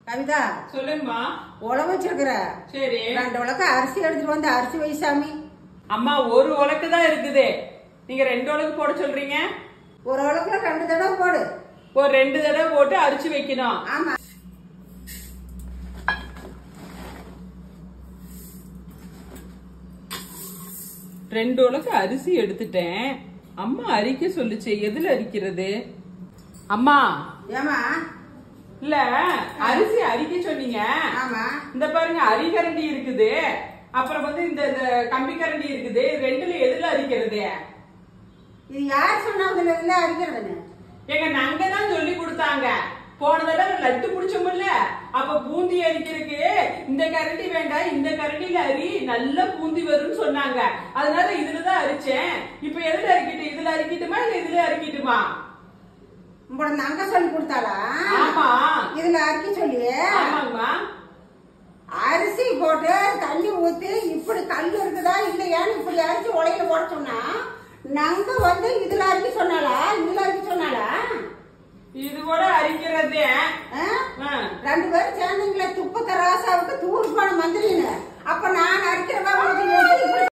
கவிதா சொல்லுங்கம்மா உழவு வச்சிருக்கிற சரி ரெண்டு உலக அரிசி எடுத்துட்டு வந்து அரிசி வை சாமி அம்மா ஒரு உலக்கு தான் இருக்குது நீங்க ரெண்டு உலக்கு போட சொல்றீங்க ஒரு உலக்குல ரெண்டு தடவை போடு ஒரு ரெண்டு தடவை போட்டு அரிச்சு வைக்கணும் ஆமா ரெண்டு உலக்கு அரிசி எடுத்துட்டேன் அம்மா அரிக்க சொல்லுச்சு எதுல அரிக்கிறது அம்மா ஏமா இல்ல அரிசி அரிக்க சொன்னீங்க ஆமா இந்த பாருங்க அரிகரண்டி இருக்குது அப்புறம் வந்து இந்த இந்த கம்பி கரண்டி இருக்குது ரெண்டுல எதுல அரிக்கிறது இது யார் சொன்னாங்க இல்ல அடிக்கிறதுன்னு எங்க நங்க தான் சொல்லி கொடுத்தாங்க போன தடவை லட்டு புடிச்சோம்ல அப்ப பூந்தி அரிக்கிறதுக்கு இந்த கரண்டி வேண்டாம் இந்த கரண்டில அரி நல்ல பூந்தி வரும்னு சொன்னாங்க அதனால இதுலதான் அரிச்சேன் இப்ப எதுல அரிக்கட்டும் இதுல அரிக்கட்டுமா இல்ல இதுல அரிக்கட்டுமா உங்களோட நங்க சொல்லி கொடுத்தாளா ஆமா இதுல அரிக்க சொல்லி ஆமாங்கம்மா அரிசி போட்டு தண்ணி ஊத்தி இப்படி கல் இருக்குதா இல்லையான்னு இப்படி அரிசி உலையில போட சொன்னா நங்க வந்து இதுல அரிக்க சொன்னாளா இதுல அரிக்க சொன்னாளா இது கூட அரிக்கிறது ஆ? ஆ. ரெண்டு பேரும் சேர்ந்தீங்களே துப்பத்த ராசாவுக்கு தூர் போன மந்திரின்னு அப்ப நான் அடிக்கிறவா உனக்கு எப்படி இப்படி